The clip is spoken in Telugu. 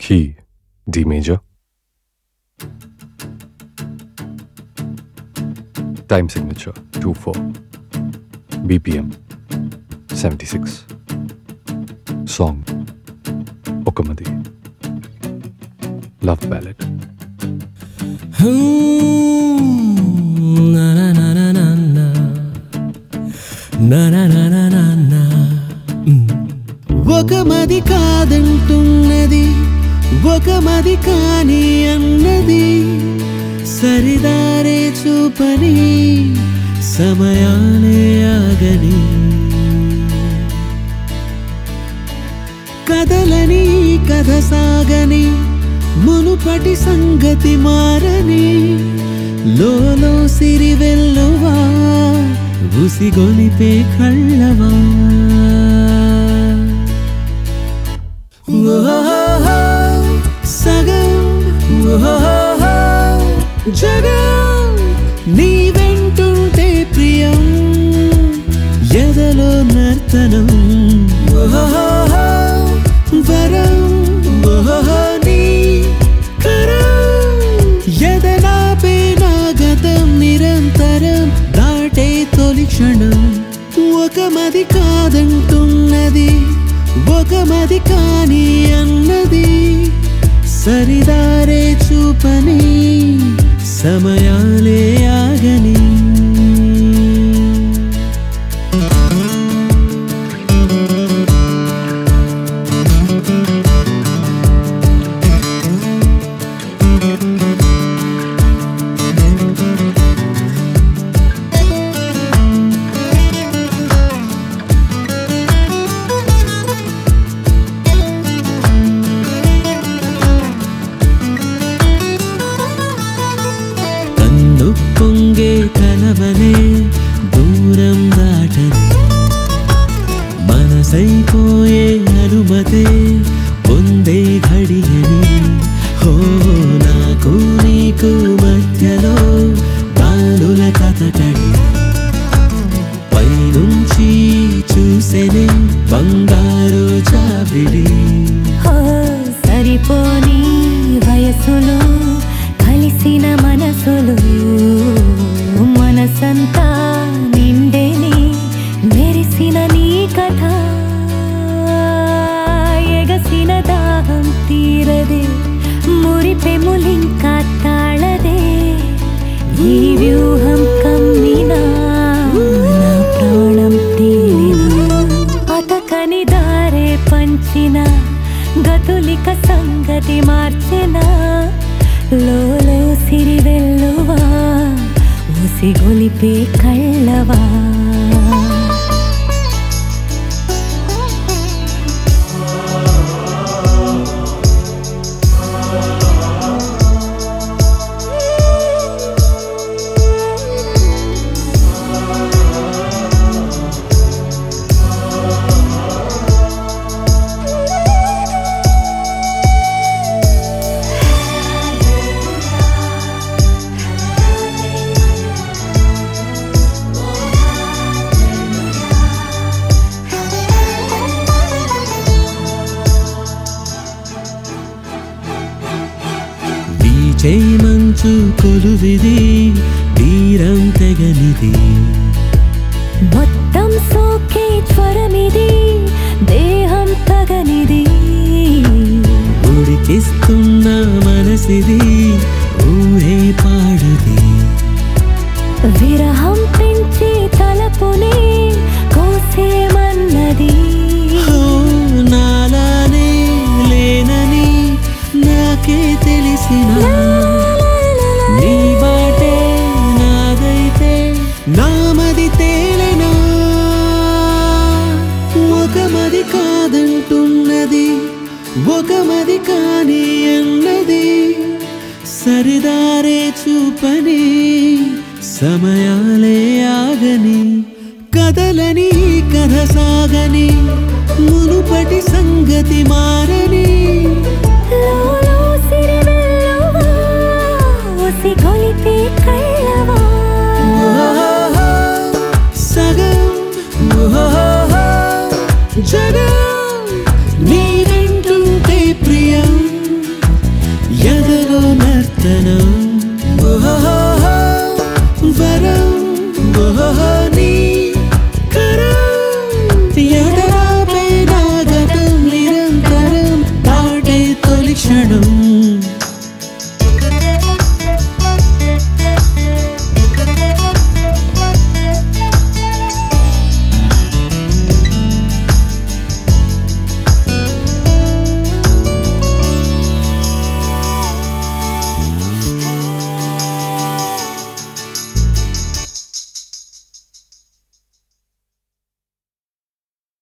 Key D major. Time signature 24. BPM 76. Song Okamadi. Love ballad. ఒక మది కాదంటున్నది ఒక మది కాని అన్నది సరిదారే చూపని సమయాలే ఆగని కదలని కథ సాగని మునుపటి సంగతి మారని లోలో సిరి వెళ్ళవా ఉసిగొలిపే కళ్ళవా ఓహోహో, సగం ఓహోహో, జగం నీ వెంటుంటే ప్రియం ఎదలో నర్తనం ఓహోహో, వరం ఓహోహో, నీ కరం ఎదలాపే నా గతం నిరంతరం దాటే తొలి క్షణం ఒక మది కాదంటున్నది ఒక మది కాని అన్నది సరిదారే చూపని సమయాలే ఆగని కన్ను పొంగే కలవలే దూరం దాటని మనసైపోయే అనుమతే పొందే ఘడియని హో నాకు నీకు మధ్యలో బాలుల కథకడి పైనుంచి చూసేనే బంగారు చావిడి హో సరిపోని వయసులు కలిసిన మనసులు మనసంతా నిండేని మెరిసిన నీ కథ ఎగసిన దాహం తీరదే మురిపెములింకా తాళదే ఈ వ్యూహం కమ్మినా నా ప్రాణం తేలినా అతకని దారే పంచిన గతులిక సంగతి మార్చిన లోలో సిరి వెళ్ళువా ఉసిగొలిపే కళ్ళవా వీచే మంచు కొలువిది తీరం తెగనిది మొత్తం సోకే జ్వరమిది దేహం తగనిది ఉడికిస్తున్న మనసిది ఊహే పాడది విరహం పెంచి తలపుని కోసేమన్నది ఓ, నాలానే లేనని నాకే తెలిసిన నీ బాటే నాదైతే నామది తేలెనా ఒక మది కాదంటున్నది ఒక మది కాని అన్నది సరిదారే చూపని సమయాలే ఆగని కదలని కథ సాగని మునుపటి సంగతి మారని